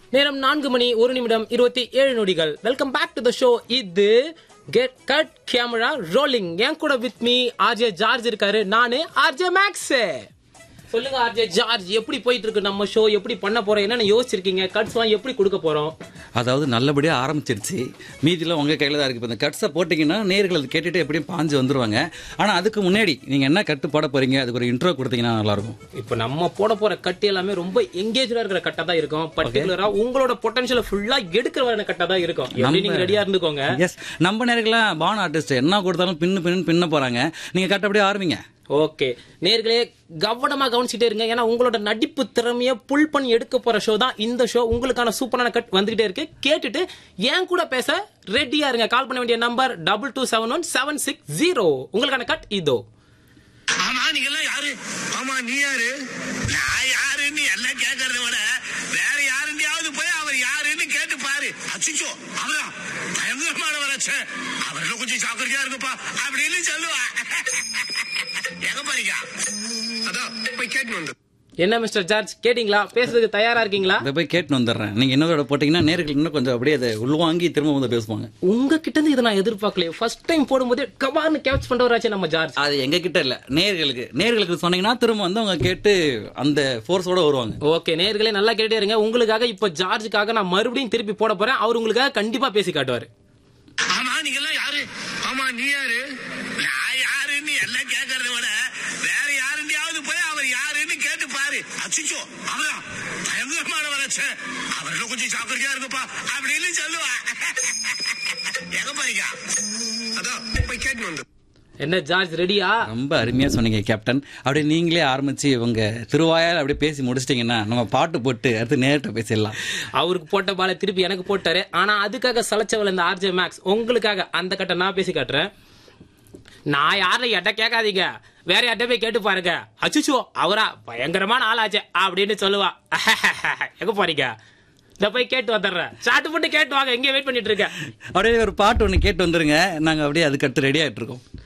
நேரம் நான்கு மணி ஒரு நிமிடம் இருபத்தி ஏழு நொடிகள் welcome back to the show இது கெட் கட் கேமரா ரோலிங் என் கூட வித் மீ ஆர்ஜே ஜார்ஜ் இருக்காரு நானு ஆர்ஜே மேக்ஸ் சொல்லுங்க ஆர்ஜே ஜார்ஜ் எப்படி போயிட்டு இருக்கு நம்ம ஷோ எப்படி பண்ண போறோம் என்னன்னு யோசிச்சிருக்கீங்க கட்ஸ் எல்லாம் எப்படி கொடுக்க போறோம் அதாவது நல்லபடியாக ஆரம்பிச்சிருச்சு மீதியில் உங்கள் கையில் தான் இருக்குது இப்போ இந்த கட்ஸை போட்டிங்கன்னா நேர்கள் அது கேட்டுட்டு எப்படியும் பாஞ்சு வந்துருவாங்க ஆனால் அதுக்கு முன்னாடி நீங்கள் என்ன கட்டு போட போறீங்க அதுக்கு ஒரு இன்ட்ரோ கொடுத்தீங்கன்னா நல்லாயிருக்கும் இப்போ நம்ம போட போற கட்டு எல்லாமே ரொம்ப எங்கேஜா இருக்கிற கட்டா தான் இருக்கும் பர்டிகுலரா உங்களோட பொட்டன்ஷியல ஃபுல்லா எடுக்கிற வர கட்டா தான் இருக்கும் எப்படி நீங்க ரெடியா இருந்துக்கோங்க எஸ் நம்ம நேர்களாக பான் ஆர்டிஸ்ட் என்ன கொடுத்தாலும் பின்னு பின்னு பின்ன போகிறாங்க நீங்கள் கட்ட அப்படியே ஆரம்பிங்க ஓகே நேர்களே கவனமா கவனிச்சுட்டே இருங்க ஏன்னா உங்களோட நடிப்பு திறமைய புல் பண்ணி எடுக்க போற ஷோ தான் இந்த ஷோ உங்களுக்கான சூப்பரான கட் வந்துகிட்டே இருக்கு கேட்டுட்டு ஏன் கூட பேச ரெடியா இருங்க கால் பண்ண வேண்டிய number double two seven one seven six zero உங்களுக்கான கட் இதோ ஆமா நீங்க எல்லாம் யாரு ஆமா நீ யாரு நான் யாருன்னு எல்லாம் கேட்கறத விட வேற யாருந்தையாவது போய் அவர் யாருன்னு கேட்டு பாரு அச்சிச்சோ அவரா பயங்கரமான வரச்ச அவர்ல கொஞ்சம் ஜாக்கிரதையா இருக்குப்பா அப்படின்னு சொல்லுவா எங்க பாருங்க அதான் போய் கேட்டு வந்து என்ன மிஸ்டர் ஜார்ஜ் கேட்டீங்களா பேசுறதுக்கு தயாரா இருக்கீங்களா இதை போய் கேட்டு வந்துடுறேன் நீங்கள் இன்னொரு போட்டிங்கன்னா நேர்கள் இன்னும் கொஞ்சம் அப்படியே அதை உள்வாங்கி திரும்ப வந்து பேசுவாங்க உங்ககிட்ட இருந்து இதை நான் எதிர்பார்க்கலையே ஃபர்ஸ்ட் டைம் போடும்போது கமார்னு கேப்ச் பண்றவராச்சே நம்ம ஜார்ஜ் அது எங்க கிட்ட இல்ல நேர்களுக்கு நேர்களுக்கு சொன்னீங்கன்னா திரும்ப வந்து அவங்க கேட்டு அந்த ஃபோர்ஸோட வருவாங்க ஓகே நேர்களே நல்லா கேட்டே இருங்க உங்களுக்காக இப்ப ஜார்ஜுக்காக நான் மறுபடியும் திருப்பி போட போறேன் அவர் உங்களுக்காக கண்டிப்பா பேசி காட்டுவாரு ஆமா நீங்க எல்லாம் யாரு ஆமா நீ யாரு நான் யாருன்னு எல்லாம் கேட்கறத விட வேற யாருந்தையாவது போய் அவர் யாருன்னு கேட்டு பாரு அச்சிச்சோ அவரா பயங்கரமான வரச்ச அவர்ல கொஞ்சம் ஜாக்கிரதையா இருக்குப்பா அப்படின்னு சொல்லுவா எங்க பாருங்க அதான் போய் கேட்டு வந்து என்ன ஜார்ஜ் ரெடியா ரொம்ப அருமையா சொன்னீங்க கேப்டன் அப்படியே நீங்களே ஆரம்பிச்சு இவங்க திருவாயால் அப்படியே பேசி முடிச்சிட்டீங்கன்னா நம்ம பாட்டு போட்டு அடுத்து நேரிட்ட பேசிடலாம் அவருக்கு போட்ட பால திருப்பி எனக்கு போட்டாரு ஆனா அதுக்காக சலைச்சவள் இந்த ஆர்ஜே மேக்ஸ் உங்களுக்காக அந்த கட்ட நான் பேசி காட்டுறேன் நான் யாரை எட்ட கேட்காதீங்க வேற யார்ட்ட போய் கேட்டு பாருங்க அச்சுச்சோ அவரா பயங்கரமான ஆளாச்சே அப்படின்னு சொல்லுவா எங்க போறீங்க இந்த போய் கேட்டு வந்துடுறேன் சாட்டு போட்டு கேட்டு வாங்க எங்கே வெயிட் பண்ணிட்டு இருக்கேன் அப்படியே ஒரு பாட்டு ஒன்று கேட்டு வந்துருங்க நாங்க அப்படியே அதுக்கு அடுத்து ரெடி ஆயிட்டு இருக்கோம்